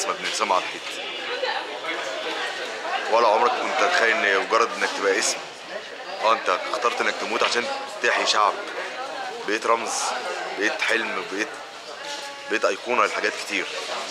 رسمه بنرسمها على الحيط ولا عمرك كنت تتخيل ان مجرد انك تبقى اسم اه انت اخترت انك تموت عشان تحيي شعب بقيت رمز بقيت حلم بقيت بقيت ايقونه لحاجات كتير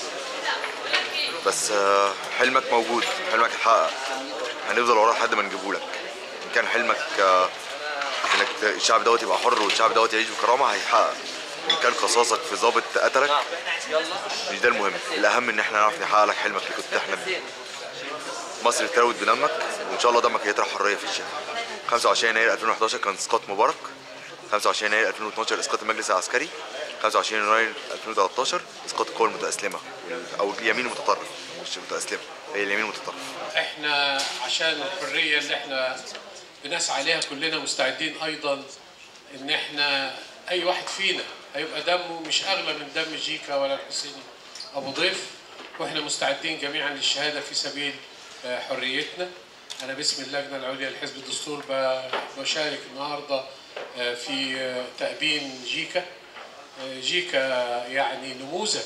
بس آه، حلمك موجود حلمك اتحقق هنفضل وراه لحد ما نجيبهولك ان كان حلمك آه، انك ت- الشعب دوت يبقى حر والشعب دوت يعيش بكرامه هيتحقق ان كان قصاصك في ضابط قتلك مش ده المهم الاهم ان احنا نعرف نحقق لك حلمك اللي كنت تحلم بيه مصر اتروت بدمك وان شاء الله دمك هيطرح حريه في الشارع 25 يناير 2011 كان اسقاط مبارك 25 يناير 2012 اسقاط المجلس العسكري 25 يناير 2013 اسقاط القوى المتاسلمه وال- او اليمين المتطرف مش متاسلمه هي اليمين المتطرف احنا عشان الحريه اللي احنا بنسعى عليها كلنا مستعدين ايضا ان احنا اي واحد فينا هيبقى دمه مش اغلى من دم جيكا ولا الحسيني ابو ضيف واحنا مستعدين جميعا للشهاده في سبيل آه، حريتنا انا باسم اللجنه العليا لحزب الدستور ب- بشارك النهارده آه، في آه، تأبين جيكا آه، جيكا يعني نموذج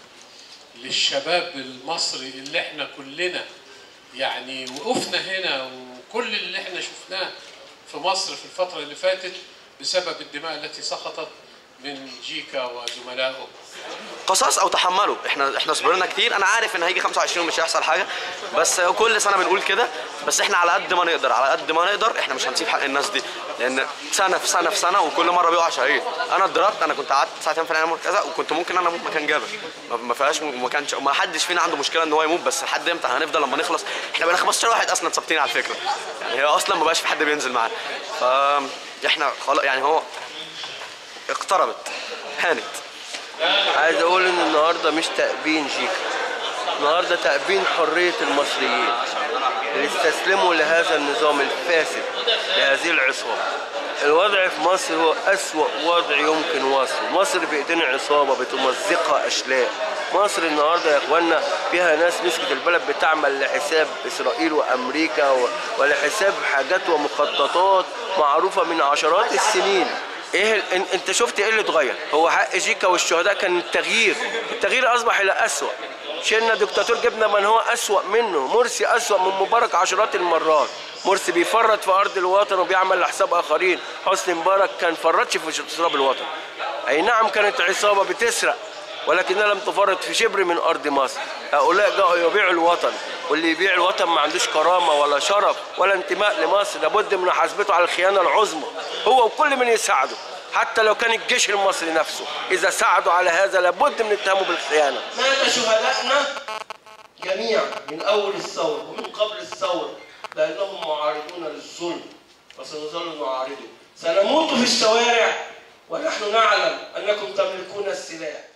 للشباب المصري اللي احنا كلنا يعني وقفنا هنا وكل اللي احنا شفناه في مصر في الفترة اللي فاتت بسبب الدماء التي سقطت من جيكا وزملائه قصاص او تحمله احنا احنا صبرنا كتير انا عارف ان هيجي 25 مش هيحصل حاجه بس كل سنه بنقول كده بس احنا على قد ما نقدر على قد ما نقدر احنا مش هنسيب حق الناس دي لان سنه في سنه في سنه وكل مره بيقع شهيد انا اتضربت انا كنت قعدت ساعتين في العنايه المركزه وكنت ممكن انا اموت مكان جابر ما- ما فيهاش ما كانش ما حدش فينا عنده مشكله ان هو يموت بس لحد امتى هنفضل لما نخلص احنا بقينا 15 واحد اصلا ثابتين على الفكره يعني هي اصلا ما بقاش في حد بينزل معانا ف احنا خلاص يعني هو اقتربت هانت عايز اقول ان النهارده مش تأبين جيكا النهارده تأبين حرية المصريين اللي استسلموا لهذا النظام الفاسد لهذه العصابة الوضع في مصر هو أسوأ وضع يمكن وصفه مصر بإيدين عصابة بتمزقها أشلاء مصر النهارده يا اخوانا فيها ناس مسكت البلد بتعمل لحساب اسرائيل وامريكا و- ولحساب حاجات ومخططات معروفه من عشرات السنين ايه ال... إن- انت شفت ايه اللي اتغير هو حق جيكا والشهداء كان التغيير التغيير اصبح الى اسوأ شلنا دكتاتور جبنا من هو اسوأ منه مرسي اسوأ من مبارك عشرات المرات مرسي بيفرط في ارض الوطن وبيعمل لحساب اخرين حسني مبارك كان فرطش في تراب الوطن اي نعم كانت عصابه بتسرق ولكنها لم تفرط في شبر من ارض مصر هؤلاء جاءوا يبيعوا الوطن واللي يبيع الوطن ما عندوش كرامه ولا شرف ولا انتماء لمصر لابد من محاسبته على الخيانه العظمى هو وكل من يساعده حتى لو كان الجيش المصري نفسه اذا ساعدوا على هذا لابد من اتهامه بالخيانه مات شهدائنا جميعا من اول الثوره ومن قبل الثوره لانهم معارضون للظلم وسنظل نعارضه سنموت في الشوارع ونحن نعلم انكم تملكون السلاح